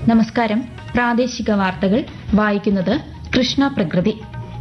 നമസ്കാരം പ്രാദേശിക വാർത്തകൾ വായിക്കുന്നത് കൃഷ്ണ പ്രകൃതി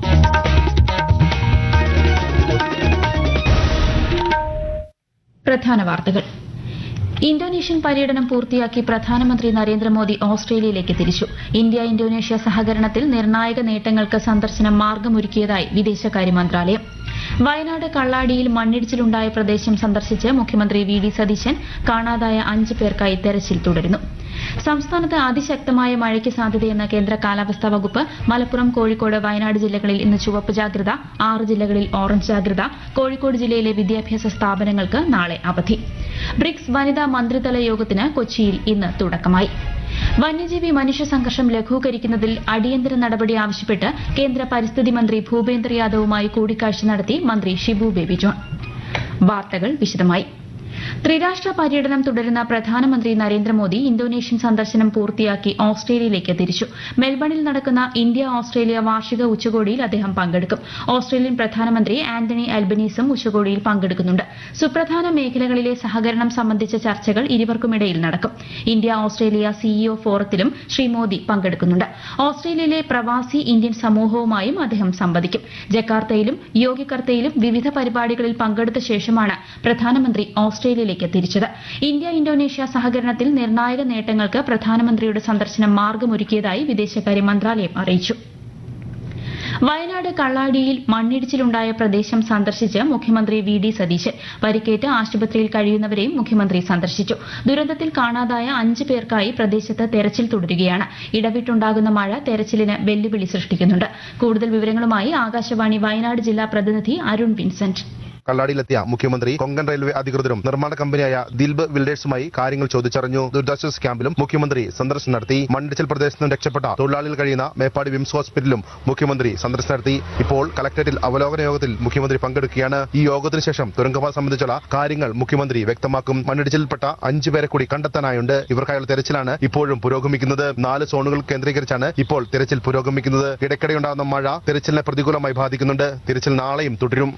പ്രധാന വാർത്തകൾ ഇന്തോനേഷ്യൻ പര്യടനം പൂർത്തിയാക്കി പ്രധാനമന്ത്രി നരേന്ദ്രമോദി ഓസ്ട്രേലിയയിലേക്ക് തിരിച്ചു ഇന്ത്യ ഇന്തോനേഷ്യ സഹകരണത്തിൽ നിർണായക നേട്ടങ്ങൾക്ക് സന്ദർശനം മാർഗമൊരുക്കിയതായി വിദേശകാര്യ മന്ത്രാലയം വയനാട് കള്ളാടിയിൽ മണ്ണിടിച്ചിലുണ്ടായ പ്രദേശം സന്ദർശിച്ച് മുഖ്യമന്ത്രി വി ഡി സതീശൻ കാണാതായ അഞ്ച് പേർക്കായി തെരച്ചിൽ തുടരുന്നു സംസ്ഥാനത്ത് അതിശക്തമായ മഴയ്ക്ക് സാധ്യതയെന്ന കേന്ദ്ര കാലാവസ്ഥാ വകുപ്പ് മലപ്പുറം കോഴിക്കോട് വയനാട് ജില്ലകളിൽ ഇന്ന് ചുവപ്പ് ജാഗ്രത ആറ് ജില്ലകളിൽ ഓറഞ്ച് ജാഗ്രത കോഴിക്കോട് ജില്ലയിലെ വിദ്യാഭ്യാസ സ്ഥാപനങ്ങൾക്ക് നാളെ അവധി ബ്രിക്സ് വനിതാ മന്ത്രിതല യോഗത്തിന് കൊച്ചിയിൽ ഇന്ന് തുടക്കമായി വന്യജീവി മനുഷ്യ സംഘർഷം ലഘൂകരിക്കുന്നതിൽ അടിയന്തര നടപടി ആവശ്യപ്പെട്ട് കേന്ദ്ര പരിസ്ഥിതി മന്ത്രി ഭൂപേന്ദ്ര യാദവുമായി കൂടിക്കാഴ്ച നടത്തി മന്ത്രി ഷിബു ബേബി ജോൺ വാർത്തകൾ വിശദമായി ത്രിരാഷ്ട്ര പര്യടനം തുടരുന്ന പ്രധാനമന്ത്രി നരേന്ദ്രമോദി ഇന്തോനേഷ്യൻ സന്ദർശനം പൂർത്തിയാക്കി ഓസ്ട്രേലിയയിലേക്ക് തിരിച്ചു മെൽബണിൽ നടക്കുന്ന ഇന്ത്യ ഓസ്ട്രേലിയ വാർഷിക ഉച്ചകോടിയിൽ അദ്ദേഹം പങ്കെടുക്കും ഓസ്ട്രേലിയൻ പ്രധാനമന്ത്രി ആന്റണി അൽബനീസും ഉച്ചകോടിയിൽ പങ്കെടുക്കുന്നുണ്ട് സുപ്രധാന മേഖലകളിലെ സഹകരണം സംബന്ധിച്ച ചർച്ചകൾ ഇരുവർക്കുമിടയിൽ നടക്കും ഇന്ത്യ ഓസ്ട്രേലിയ സിഇഒ ഫോറത്തിലും ശ്രീ മോദി പങ്കെടുക്കുന്നുണ്ട് ഓസ്ട്രേലിയയിലെ പ്രവാസി ഇന്ത്യൻ സമൂഹവുമായും അദ്ദേഹം സംവദിക്കും ജക്കാർത്തയിലും യോഗികർത്തയിലും വിവിധ പരിപാടികളിൽ പങ്കെടുത്ത ശേഷമാണ് പ്രധാനമന്ത്രി ഓസ്ട്രേലിയയിലേക്ക് തിരിച്ചത് ഇന്ത്യ ഇന്തോനേഷ്യ സഹകരണത്തിൽ നിർണായക നേട്ടങ്ങൾക്ക് പ്രധാനമന്ത്രിയുടെ സന്ദർശനം മാർഗമൊരുക്കിയതായി വിദേശകാര്യ മന്ത്രാലയം അറിയിച്ചു വയനാട് കള്ളാടിയിൽ മണ്ണിടിച്ചിലുണ്ടായ പ്രദേശം സന്ദർശിച്ച് മുഖ്യമന്ത്രി വി ഡി സതീശൻ പരിക്കേറ്റ് ആശുപത്രിയിൽ കഴിയുന്നവരെയും മുഖ്യമന്ത്രി സന്ദർശിച്ചു ദുരന്തത്തിൽ കാണാതായ അഞ്ച് പേർക്കായി പ്രദേശത്ത് തെരച്ചിൽ തുടരുകയാണ് ഇടവിട്ടുണ്ടാകുന്ന മഴ തെരച്ചിലിന് വെല്ലുവിളി സൃഷ്ടിക്കുന്നുണ്ട് കൂടുതൽ വിവരങ്ങളുമായി ആകാശവാണി വയനാട് ജില്ലാ പ്രതിനിധി അരുൺ വിൻസെന്റ് കള്ളാടിയിലെത്തിയ മുഖ്യമന്ത്രി കൊങ്കൺ റെയിൽവേ അധികൃതരും നിർമ്മാണ കമ്പനിയായ ദിൽബ് ബിൽഡേഴ്സുമായി കാര്യങ്ങൾ ചോദിച്ചറിഞ്ഞു ദുരിതാശ്വാസ ക്യാമ്പിലും മുഖ്യമന്ത്രി സന്ദർശനം നടത്തി മണ്ണിടിച്ചിൽ പ്രദേശത്ത് നിന്ന് രക്ഷപ്പെട്ട തൊഴിലാളികൾ കഴിയുന്ന മേപ്പാടി വിംസ് ഹോസ്പിറ്റലിലും മുഖ്യമന്ത്രി സന്ദർശനം നടത്തി ഇപ്പോൾ കലക്ടറേറ്റിൽ അവലോകന യോഗത്തിൽ മുഖ്യമന്ത്രി പങ്കെടുക്കുകയാണ് ഈ യോഗത്തിന് ശേഷം തുരങ്കപാത സംബന്ധിച്ചുള്ള കാര്യങ്ങൾ മുഖ്യമന്ത്രി വ്യക്തമാക്കും മണ്ണിടിച്ചിൽപ്പെട്ട അഞ്ചു പേരെ കൂടി കണ്ടെത്താനായുണ്ട് ഇവർക്കായുള്ള തെരച്ചിലാണ് ഇപ്പോഴും പുരോഗമിക്കുന്നത് നാല് സോണുകൾ കേന്ദ്രീകരിച്ചാണ് ഇപ്പോൾ തെരച്ചിൽ പുരോഗമിക്കുന്നത് ഇടയ്ക്കിടെയുണ്ടാകുന്ന മഴ തെരച്ചിലിനെ പ്രതികൂലമായി ബാധിക്കുന്നുണ്ട് തിരച്ചിൽ നാളെയും തുടരും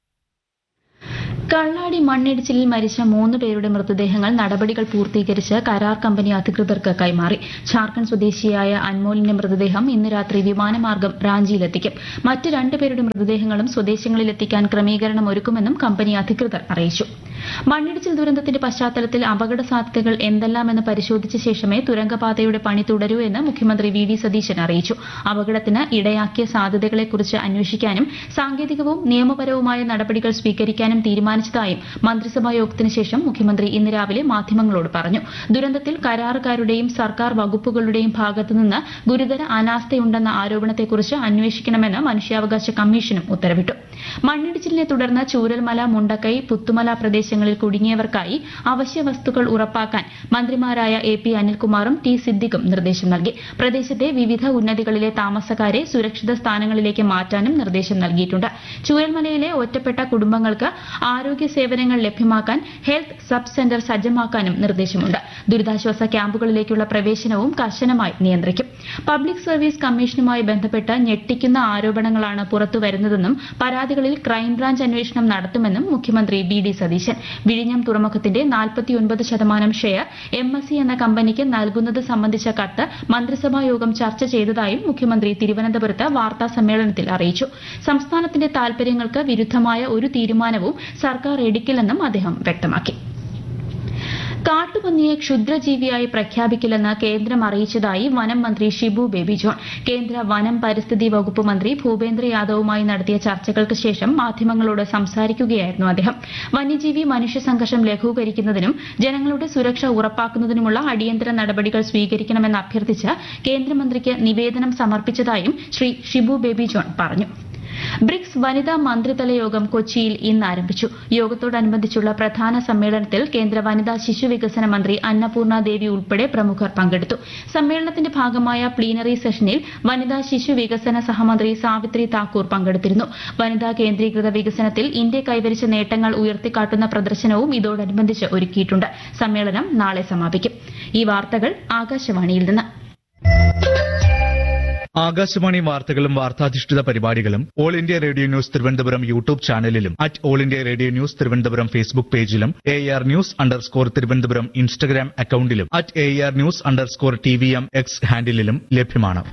കള്ളാടി മണ്ണിടിച്ചിലിൽ മരിച്ച മൂന്ന് പേരുടെ മൃതദേഹങ്ങൾ നടപടികൾ പൂർത്തീകരിച്ച് കരാർ കമ്പനി അധികൃതർക്ക് കൈമാറി ഝാർഖണ്ഡ് സ്വദേശിയായ അൻമോലിന്റെ മൃതദേഹം ഇന്ന് രാത്രി വിമാനമാർഗം റാഞ്ചിയിലെത്തിക്കും മറ്റ് രണ്ടുപേരുടെ മൃതദേഹങ്ങളും സ്വദേശങ്ങളിലെത്തിക്കാൻ ക്രമീകരണം ഒരുക്കുമെന്നും കമ്പനി അധികൃതർ അറിയിച്ചു മണ്ണിടിച്ചിൽ ദുരന്തത്തിന്റെ പശ്ചാത്തലത്തിൽ അപകട സാധ്യതകൾ എന്തെല്ലാമെന്ന് പരിശോധിച്ച ശേഷമേ തുരങ്കപാതയുടെ പണി തുടരൂ എന്ന് മുഖ്യമന്ത്രി വി ഡി സതീശൻ അറിയിച്ചു അപകടത്തിന് ഇടയാക്കിയ സാധ്യതകളെക്കുറിച്ച് അന്വേഷിക്കാനും സാങ്കേതികവും നിയമപരവുമായ നടപടികൾ സ്വീകരിക്കാനും തീരുമാനിച്ചതായും മന്ത്രിസഭാ യോഗത്തിന് ശേഷം മുഖ്യമന്ത്രി ഇന്ന് രാവിലെ മാധ്യമങ്ങളോട് പറഞ്ഞു ദുരന്തത്തിൽ കരാറുകാരുടെയും സർക്കാർ വകുപ്പുകളുടെയും ഭാഗത്തുനിന്ന് ഗുരുതര അനാസ്ഥയുണ്ടെന്ന ആരോപണത്തെക്കുറിച്ച് അന്വേഷിക്കണമെന്ന് മനുഷ്യാവകാശ കമ്മീഷനും ഉത്തരവിട്ടു മണ്ണിടിച്ചിലിനെ തുടർന്ന് ചൂരൽമല മുണ്ടക്കൈ പുത്തുമല പ്രദേശങ്ങളിൽ കുടുങ്ങിയവർക്കായി അവശ്യ വസ്തുക്കൾ ഉറപ്പാക്കാൻ മന്ത്രിമാരായ എ പി അനിൽകുമാറും ടി സിദ്ദിഖും നിർദ്ദേശം നൽകി പ്രദേശത്തെ വിവിധ ഉന്നതികളിലെ താമസക്കാരെ സുരക്ഷിത സ്ഥാനങ്ങളിലേക്ക് മാറ്റാനും നിർദ്ദേശം നൽകിയിട്ടുണ്ട് ചൂരൽമലയിലെ ഒറ്റപ്പെട്ട കുടുംബങ്ങൾക്ക് ആരോഗ്യ സേവനങ്ങൾ ലഭ്യമാക്കാൻ ഹെൽത്ത് സബ് സെന്റർ സജ്ജമാക്കാനും നിർദ്ദേശമുണ്ട് ദുരിതാശ്വാസ ക്യാമ്പുകളിലേക്കുള്ള പ്രവേശനവും കർശനമായി നിയന്ത്രിക്കും പബ്ലിക് സർവീസ് കമ്മീഷനുമായി ബന്ധപ്പെട്ട് ഞെട്ടിക്കുന്ന ആരോപണങ്ങളാണ് പുറത്തുവരുന്നതെന്നും പരാതികളിൽ ക്രൈംബ്രാഞ്ച് അന്വേഷണം നടത്തുമെന്നും മുഖ്യമന്ത്രി വി ഡി സതീശൻ വിഴിഞ്ഞം തുറമുഖത്തിന്റെ നാൽപ്പത്തിയൊൻപത് ശതമാനം ഷെയർ എം എസ് സി എന്ന കമ്പനിക്ക് നൽകുന്നത് സംബന്ധിച്ച കത്ത് മന്ത്രിസഭാ യോഗം ചർച്ച ചെയ്തതായും മുഖ്യമന്ത്രി തിരുവനന്തപുരത്ത് വാർത്താ സമ്മേളനത്തിൽ അറിയിച്ചു സംസ്ഥാനത്തിന്റെ താൽപര്യങ്ങൾക്ക് വിരുദ്ധമായ ഒരു തീരുമാനവും സർക്കാർ എടുക്കില്ലെന്നും അദ്ദേഹം വ്യക്തമാക്കി കാട്ടുപന്നിയെ ക്ഷുദ്രജീവിയായി പ്രഖ്യാപിക്കില്ലെന്ന് കേന്ദ്രം അറിയിച്ചതായി വനം മന്ത്രി ഷിബു ബേബി ജോൺ കേന്ദ്ര വനം പരിസ്ഥിതി വകുപ്പ് മന്ത്രി ഭൂപേന്ദ്ര യാദവുമായി നടത്തിയ ചർച്ചകൾക്ക് ശേഷം മാധ്യമങ്ങളോട് സംസാരിക്കുകയായിരുന്നു അദ്ദേഹം വന്യജീവി മനുഷ്യ സംഘർഷം ലഘൂകരിക്കുന്നതിനും ജനങ്ങളുടെ സുരക്ഷ ഉറപ്പാക്കുന്നതിനുമുള്ള അടിയന്തര നടപടികൾ സ്വീകരിക്കണമെന്ന് അഭ്യർത്ഥിച്ച് കേന്ദ്രമന്ത്രിക്ക് നിവേദനം സമർപ്പിച്ചതായും ശ്രീ ഷിബു ബേബി ജോൺ പറഞ്ഞു ബ്രിക്സ് വനിതാ മന്ത്രിതല യോഗം കൊച്ചിയിൽ ഇന്ന് ആരംഭിച്ചു യോഗത്തോടനുബന്ധിച്ചുള്ള പ്രധാന സമ്മേളനത്തിൽ കേന്ദ്ര വനിതാ ശിശു വികസന മന്ത്രി അന്നപൂർണ ദേവി ഉൾപ്പെടെ പ്രമുഖർ പങ്കെടുത്തു സമ്മേളനത്തിന്റെ ഭാഗമായ പ്ലീനറി സെഷനിൽ വനിതാ ശിശു വികസന സഹമന്ത്രി സാവിത്രി താക്കൂർ പങ്കെടുത്തിരുന്നു വനിതാ കേന്ദ്രീകൃത വികസനത്തിൽ ഇന്ത്യ കൈവരിച്ച നേട്ടങ്ങൾ ഉയർത്തിക്കാട്ടുന്ന പ്രദർശനവും ഇതോടനുബന്ധിച്ച് ഒരുക്കിയിട്ടുണ്ട് സമ്മേളനം നാളെ സമാപിക്കും ഈ വാർത്തകൾ ആകാശവാണിയിൽ നിന്ന് ആകാശവാണി വാർത്തകളും വാർത്താധിഷ്ഠിത പരിപാടികളും All India Radio news Thiruvananthapuram YouTube ചാനലിലും at All India Radio news Thiruvananthapuram Facebook പേജിലും A R news underscore Thiruvananthapuram Instagram അക്കൌണ്ടിലും at A R news underscore T V M X ഹാൻഡിലും ലഭ്യമാണ്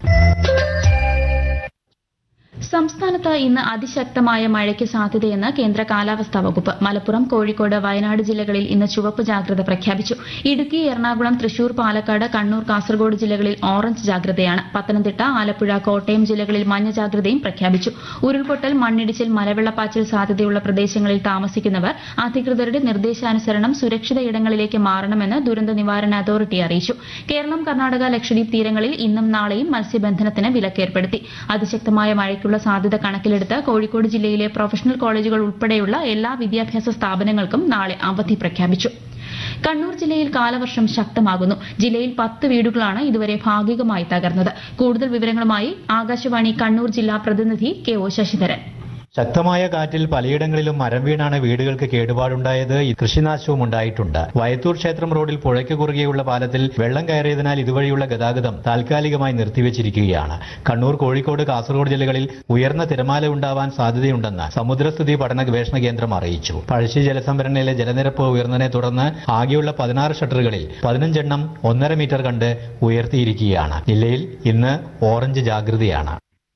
സംസ്ഥാനത്ത് ഇന്ന് അതിശക്തമായ മഴയ്ക്ക് സാധ്യതയെന്ന് കേന്ദ്ര കാലാവസ്ഥാ വകുപ്പ് മലപ്പുറം കോഴിക്കോട് വയനാട് ജില്ലകളിൽ ഇന്ന് ചുവപ്പ് ജാഗ്രത പ്രഖ്യാപിച്ചു ഇടുക്കി എറണാകുളം തൃശൂർ പാലക്കാട് കണ്ണൂർ കാസർഗോഡ് ജില്ലകളിൽ ഓറഞ്ച് ജാഗ്രതയാണ് പത്തനംതിട്ട ആലപ്പുഴ കോട്ടയം ജില്ലകളിൽ മഞ്ഞ ജാഗ്രതയും പ്രഖ്യാപിച്ചു ഉരുൾപൊട്ടൽ മണ്ണിടിച്ചിൽ മലവെള്ളപ്പാച്ചിൽ സാധ്യതയുള്ള പ്രദേശങ്ങളിൽ താമസിക്കുന്നവർ അധികൃതരുടെ നിർദ്ദേശാനുസരണം സുരക്ഷിത ഇടങ്ങളിലേക്ക് മാറണമെന്ന് ദുരന്ത നിവാരണ അതോറിറ്റി അറിയിച്ചു കേരളം കർണാടക ലക്ഷദ്വീപ് തീരങ്ങളിൽ ഇന്നും നാളെയും മത്സ്യബന്ധനത്തിന് വിലക്കേർപ്പെടുത്തി അതിശക്തമായ മഴയ്ക്കുള്ള സാധ്യത കണക്കിലെടുത്ത് കോഴിക്കോട് ജില്ലയിലെ പ്രൊഫഷണൽ കോളേജുകൾ ഉൾപ്പെടെയുള്ള എല്ലാ വിദ്യാഭ്യാസ സ്ഥാപനങ്ങൾക്കും നാളെ അവധി പ്രഖ്യാപിച്ചു കണ്ണൂർ ജില്ലയിൽ കാലവർഷം ശക്തമാകുന്നു ജില്ലയിൽ പത്ത് വീടുകളാണ് ഇതുവരെ ഭാഗികമായി തകർന്നത് കൂടുതൽ വിവരങ്ങളുമായി ആകാശവാണി കണ്ണൂർ ജില്ലാ പ്രതിനിധി കെ ഒ ശശിധരൻ ശക്തമായ കാറ്റിൽ പലയിടങ്ങളിലും മരം വീണാണ് വീടുകൾക്ക് കേടുപാടുണ്ടായത് കൃഷിനാശവും ഉണ്ടായിട്ടുണ്ട് വയത്തൂർ ക്ഷേത്രം റോഡിൽ പുഴയ്ക്ക് കുറുകെയുള്ള പാലത്തിൽ വെള്ളം കയറിയതിനാൽ ഇതുവഴിയുള്ള ഗതാഗതം താൽക്കാലികമായി നിർത്തിവച്ചിരിക്കുകയാണ് കണ്ണൂർ കോഴിക്കോട് കാസർഗോഡ് ജില്ലകളിൽ ഉയർന്ന തിരമാല ഉണ്ടാവാൻ സാധ്യതയുണ്ടെന്ന് സമുദ്രസ്ഥിതി പഠന ഗവേഷണ കേന്ദ്രം അറിയിച്ചു പഴശ്ശി ജലസംഭരണിയിലെ ജലനിരപ്പ് ഉയർന്നതിനെ തുടർന്ന് ആകെയുള്ള പതിനാറ് ഷട്ടറുകളിൽ പതിനഞ്ചെണ്ണം ഒന്നര മീറ്റർ കണ്ട് ഉയർത്തിയിരിക്കുകയാണ് ജില്ലയിൽ ഇന്ന് ഓറഞ്ച് ജാഗ്രതയാണ്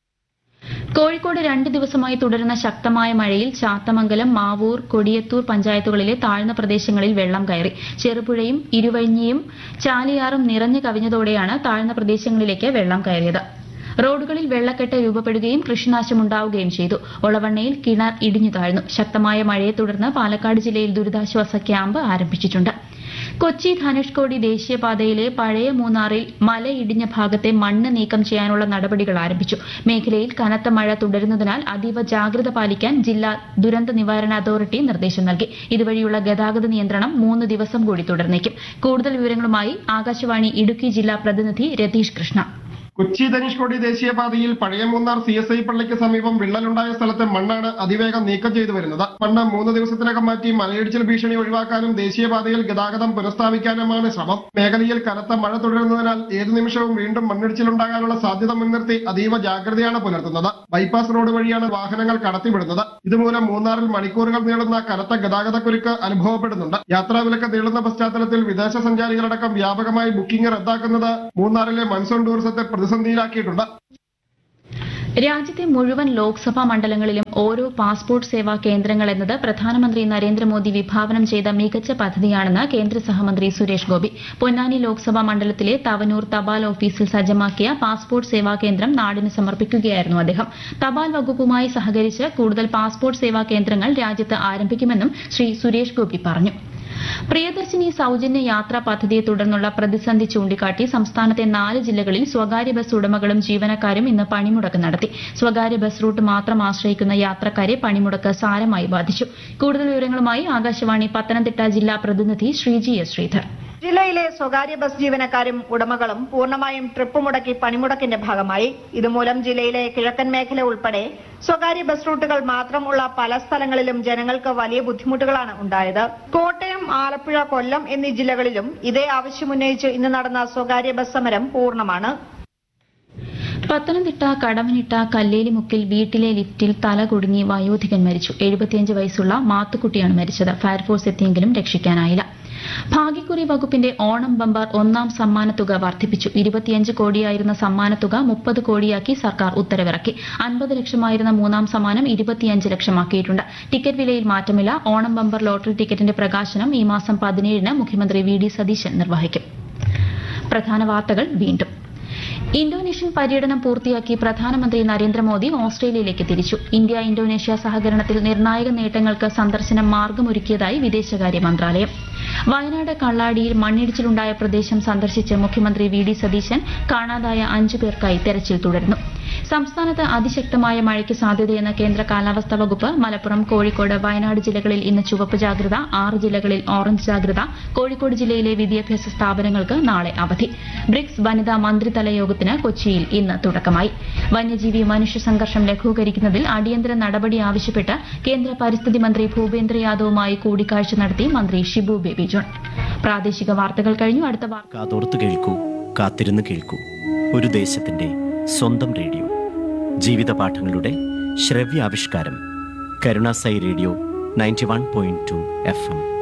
കോഴിക്കോട് രണ്ട് ദിവസമായി തുടരുന്ന ശക്തമായ മഴയിൽ ചാത്തമംഗലം മാവൂർ കൊടിയത്തൂർ പഞ്ചായത്തുകളിലെ താഴ്ന്ന പ്രദേശങ്ങളിൽ വെള്ളം കയറി ചെറുപുഴയും ഇരുവഴിഞ്ഞിയും ചാലിയാറും നിറഞ്ഞു കവിഞ്ഞതോടെയാണ് താഴ്ന്ന പ്രദേശങ്ങളിലേക്ക് വെള്ളം കയറിയത് റോഡുകളിൽ വെള്ളക്കെട്ട് രൂപപ്പെടുകയും കൃഷിനാശമുണ്ടാവുകയും ചെയ്തു ഒളവണ്ണയിൽ കിണർ ഇടിഞ്ഞു താഴ്ന്നു ശക്തമായ മഴയെ തുടർന്ന് പാലക്കാട് ജില്ലയിൽ ദുരിതാശ്വാസ ക്യാമ്പ് ആരംഭിച്ചിട്ടുണ്ട് കൊച്ചി ധനുഷ്കോടി ദേശീയപാതയിലെ പഴയ മൂന്നാറിൽ മലയിടിഞ്ഞ ഭാഗത്തെ മണ്ണ് നീക്കം ചെയ്യാനുള്ള നടപടികൾ ആരംഭിച്ചു മേഖലയിൽ കനത്ത മഴ തുടരുന്നതിനാൽ അതീവ ജാഗ്രത പാലിക്കാൻ ജില്ലാ ദുരന്ത നിവാരണ അതോറിറ്റി നിർദ്ദേശം നൽകി ഇതുവഴിയുള്ള ഗതാഗത നിയന്ത്രണം മൂന്ന് ദിവസം കൂടി തുടർന്നേക്കും കൂടുതൽ വിവരങ്ങളുമായി ആകാശവാണി ഇടുക്കി ജില്ലാ പ്രതിനിധി രതീഷ് കൃഷ്ണ കൊച്ചി ധനുഷ്കോടി ദേശീയപാതയിൽ പഴയ മൂന്നാർ സി എസ് ഐ പള്ളിക്ക് സമീപം വിള്ളലുണ്ടായ സ്ഥലത്തെ മണ്ണാണ് അതിവേഗം നീക്കം ചെയ്തു വരുന്നത് മണ്ണ് മൂന്ന് ദിവസത്തിനകം മാറ്റി മലയിടിച്ചിൽ ഭീഷണി ഒഴിവാക്കാനും ദേശീയപാതയിൽ ഗതാഗതം പുനഃസ്ഥാപിക്കാനുമാണ് ശ്രമം മേഖലയിൽ കനത്ത മഴ തുടരുന്നതിനാൽ ഏതു നിമിഷവും വീണ്ടും മണ്ണിടിച്ചിലുണ്ടാകാനുള്ള സാധ്യത മുൻനിർത്തി അതീവ ജാഗ്രതയാണ് പുലർത്തുന്നത് ബൈപ്പാസ് റോഡ് വഴിയാണ് വാഹനങ്ങൾ കടത്തിവിടുന്നത് ഇതുമൂലം മൂന്നാറിൽ മണിക്കൂറുകൾ നീളുന്ന കനത്ത ഗതാഗതക്കുരുക്ക് അനുഭവപ്പെടുന്നുണ്ട് യാത്രാവിലക്ക് നീളുന്ന പശ്ചാത്തലത്തിൽ വിദേശ സഞ്ചാരികളടക്കം വ്യാപകമായി ബുക്കിംഗ് റദ്ദാക്കുന്നത് മൂന്നാറിലെ മൺസൂൺ ടൂറിസത്തെ പ്രതിസന്ധിയിലാക്കിയിട്ടുണ്ട് രാജ്യത്തെ മുഴുവൻ ലോക്സഭാ മണ്ഡലങ്ങളിലും ഓരോ പാസ്പോർട്ട് സേവാ കേന്ദ്രങ്ങൾ എന്നത് പ്രധാനമന്ത്രി നരേന്ദ്രമോദി വിഭാവനം ചെയ്ത മികച്ച പദ്ധതിയാണെന്ന് കേന്ദ്ര സഹമന്ത്രി സുരേഷ് ഗോപി പൊന്നാനി ലോക്സഭാ മണ്ഡലത്തിലെ തവനൂർ തപാൽ ഓഫീസിൽ സജ്ജമാക്കിയ പാസ്പോർട്ട് സേവാ കേന്ദ്രം നാടിന് സമർപ്പിക്കുകയായിരുന്നു അദ്ദേഹം തപാൽ വകുപ്പുമായി സഹകരിച്ച് കൂടുതൽ പാസ്പോർട്ട് സേവാ കേന്ദ്രങ്ങൾ രാജ്യത്ത് ആരംഭിക്കുമെന്നും ശ്രീ സുരേഷ് ഗോപി പറഞ്ഞു പ്രിയദർശിനി സൌജന്യ യാത്രാ പദ്ധതിയെ തുടർന്നുള്ള പ്രതിസന്ധി ചൂണ്ടിക്കാട്ടി സംസ്ഥാനത്തെ നാല് ജില്ലകളിൽ സ്വകാര്യ ബസ് ഉടമകളും ജീവനക്കാരും ഇന്ന് പണിമുടക്ക് നടത്തി സ്വകാര്യ ബസ് റൂട്ട് മാത്രം ആശ്രയിക്കുന്ന യാത്രക്കാരെ പണിമുടക്ക് സാരമായി ബാധിച്ചു കൂടുതൽ വിവരങ്ങളുമായി ആകാശവാണി പത്തനംതിട്ട ജില്ലാ പ്രതിനിധി ശ്രീജി എസ് ശ്രീധർ ജില്ലയിലെ സ്വകാര്യ ബസ് ജീവനക്കാരും ഉടമകളും പൂർണ്ണമായും ട്രിപ്പ് മുടക്കി പണിമുടക്കിന്റെ ഭാഗമായി ഇതുമൂലം ജില്ലയിലെ കിഴക്കൻ മേഖല ഉൾപ്പെടെ സ്വകാര്യ ബസ് റൂട്ടുകൾ മാത്രമുള്ള പല സ്ഥലങ്ങളിലും ജനങ്ങൾക്ക് വലിയ ബുദ്ധിമുട്ടുകളാണ് ഉണ്ടായത് കോട്ടയം ആലപ്പുഴ കൊല്ലം എന്നീ ജില്ലകളിലും ഇതേ ആവശ്യമുന്നയിച്ച് ഇന്ന് നടന്ന സ്വകാര്യ ബസ് സമരം പൂർണ്ണമാണ് പത്തനംതിട്ട കടമനിട്ട കല്ലേലിമുക്കിൽ വീട്ടിലെ ലിഫ്റ്റിൽ തല കുടുങ്ങി വയോധികൻ മരിച്ചു എഴുപത്തിയഞ്ച് വയസ്സുള്ള മാത്തുക്കുട്ടിയാണ് മരിച്ചത് ഫയർഫോഴ്സ് എത്തിയെങ്കിലും രക്ഷിക്കാനായില്ല ഭാഗ്യക്കുറി വകുപ്പിന്റെ ഓണം ബമ്പർ ഒന്നാം സമ്മാനത്തുക വർദ്ധിപ്പിച്ചു ഇരുപത്തിയഞ്ച് കോടിയായിരുന്ന സമ്മാനത്തുക മുപ്പത് കോടിയാക്കി സർക്കാർ ഉത്തരവിറക്കി അൻപത് ലക്ഷമായിരുന്ന മൂന്നാം സമ്മാനം ഇരുപത്തിയഞ്ച് ലക്ഷമാക്കിയിട്ടുണ്ട് ടിക്കറ്റ് വിലയിൽ മാറ്റമില്ല ഓണം ബമ്പർ ലോട്ടറി ടിക്കറ്റിന്റെ പ്രകാശനം ഈ മാസം പതിനേഴിന് മുഖ്യമന്ത്രി വി ഡി സതീശൻ നിർവഹിക്കും പ്രധാന വാർത്തകൾ വീണ്ടും ഇന്തോനേഷ്യൻ പര്യടനം പൂർത്തിയാക്കി പ്രധാനമന്ത്രി നരേന്ദ്രമോദി ഓസ്ട്രേലിയയിലേക്ക് തിരിച്ചു ഇന്ത്യ ഇന്തോനേഷ്യ സഹകരണത്തിൽ നിർണായക നേട്ടങ്ങൾക്ക് സന്ദർശനം മാർഗമൊരുക്കിയതായി വിദേശകാര്യ മന്ത്രാലയം വയനാട് കള്ളാടിയിൽ മണ്ണിടിച്ചിലുണ്ടായ പ്രദേശം സന്ദർശിച്ച് മുഖ്യമന്ത്രി വി ഡി സതീശൻ കാണാതായ അഞ്ചു പേർക്കായി തെരച്ചിൽ തുടരുന്നു സംസ്ഥാനത്ത് അതിശക്തമായ മഴയ്ക്ക് സാധ്യതയെന്ന കേന്ദ്ര കാലാവസ്ഥാ വകുപ്പ് മലപ്പുറം കോഴിക്കോട് വയനാട് ജില്ലകളിൽ ഇന്ന് ചുവപ്പ് ജാഗ്രത ആറ് ജില്ലകളിൽ ഓറഞ്ച് ജാഗ്രത കോഴിക്കോട് ജില്ലയിലെ വിദ്യാഭ്യാസ സ്ഥാപനങ്ങൾക്ക് നാളെ അവധി ബ്രിക്സ് വനിതാ മന്ത്രിതല യോഗത്തിന് കൊച്ചിയിൽ ഇന്ന് തുടക്കമായി വന്യജീവി മനുഷ്യ സംഘർഷം ലഘൂകരിക്കുന്നതിൽ അടിയന്തര നടപടി ആവശ്യപ്പെട്ട് കേന്ദ്ര പരിസ്ഥിതി മന്ത്രി ഭൂപേന്ദ്ര യാദവുമായി കൂടിക്കാഴ്ച നടത്തി മന്ത്രി ഷിബു ബേബി ജോൺ പ്രാദേശിക വാർത്തകൾ കഴിഞ്ഞു അടുത്ത വാർത്ത കാതോർത്ത് കേൾക്കൂ കാത്തിരുന്ന് കേൾക്കൂ ഒരു ദേശത്തിന്റെ സ്വന്തം റേഡിയോ ജീവിത പാഠങ്ങളുടെ ശ്രവ്യാവിഷ്കാരം Karunasai radio ninety one point two F M